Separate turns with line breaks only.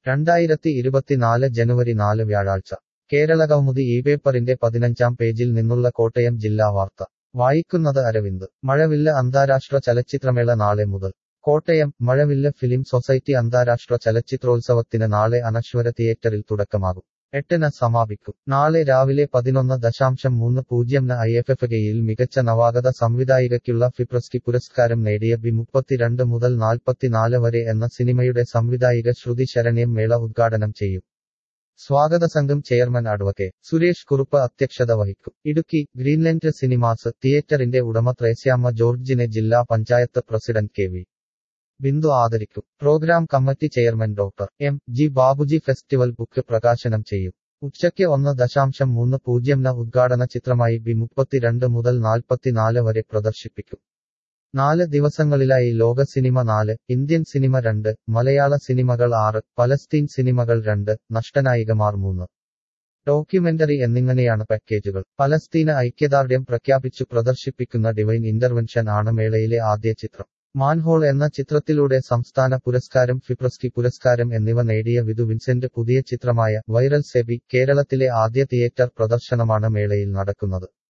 രണ്ടായിരത്തി ഇരുപത്തിനാല് ജനുവരി നാല് വ്യാഴാഴ്ച കേരളകൗമുദി ഈ പേപ്പറിന്റെ പതിനഞ്ചാം പേജിൽ നിന്നുള്ള കോട്ടയം ജില്ലാ വാർത്ത വായിക്കുന്നത് അരവിന്ദ് മഴവില്ല് അന്താരാഷ്ട്ര ചലച്ചിത്രമേള നാളെ മുതൽ കോട്ടയം മഴവില്ല് ഫിലിം സൊസൈറ്റി അന്താരാഷ്ട്ര ചലച്ചിത്രോത്സവത്തിന് നാളെ അനശ്വര തിയേറ്ററിൽ തുടക്കമാകും എട്ടിന് സമാപിക്കും നാളെ രാവിലെ പതിനൊന്ന് ദശാംശം മൂന്ന് പൂജ്യംന് ഐ എഫ് എഫ് കെയിൽ മികച്ച നവാഗത സംവിധായികയ്ക്കുള്ള ഫിപ്രസ്കി പുരസ്കാരം നേടിയ ബി മുപ്പത്തിരണ്ട് മുതൽ നാൽപ്പത്തിനാല് വരെ എന്ന സിനിമയുടെ സംവിധായിക ശ്രുതി ശരണ്യം മേള ഉദ്ഘാടനം ചെയ്യും സ്വാഗത സംഘം ചെയർമാൻ അഡ്വക്കേറ്റ് സുരേഷ് കുറുപ്പ് അധ്യക്ഷത വഹിക്കും ഇടുക്കി ഗ്രീൻലൻഡ് സിനിമാസ് തിയേറ്ററിന്റെ ഉടമ ത്രേസ്യാമ്മ ജോർജിനെ ജില്ലാ panchayat president K V Bindu ആദരിക്കും programme committee chairman doctor M G Babuji festival book പ്രകാശനം ചെയ്യും ഉച്ചയ്ക്ക് ഒന്ന് ദശാംശം മൂന്ന് പൂജ്യംന ഉദ്ഘാടന ചിത്രമായി ബി മുപ്പത്തിരണ്ട് മുതൽ നാൽപ്പത്തിനാല് വരെ പ്രദർശിപ്പിക്കും നാല് ദിവസങ്ങളിലായി ലോക സിനിമ നാല് ഇന്ത്യൻ സിനിമ രണ്ട് മലയാള സിനിമകൾ ആറ് പലസ്തീൻ സിനിമകൾ രണ്ട് നഷ്ടനായികമാർ മൂന്ന് ഡോക്യുമെന്ററി എന്നിങ്ങനെയാണ് പാക്കേജുകൾ പലസ്തീന ഐക്യദാർഢ്യം പ്രഖ്യാപിച്ചു പ്രദർശിപ്പിക്കുന്ന ഡിവൈൻ ഇന്റർവെൻഷൻ ആണ് മേളയിലെ ആദ്യ ചിത്രം മാൻഹോൾ എന്ന ചിത്രത്തിലൂടെ സംസ്ഥാന പുരസ്കാരം ഫിപ്രസ്കി പുരസ്കാരം എന്നിവ നേടിയ വിധു വിൻസെന്റ് പുതിയ ചിത്രമായ വൈറൽ സെബി കേരളത്തിലെ ആദ്യ തിയേറ്റർ പ്രദർശനമാണ് മേളയിൽ നടക്കുന്നത്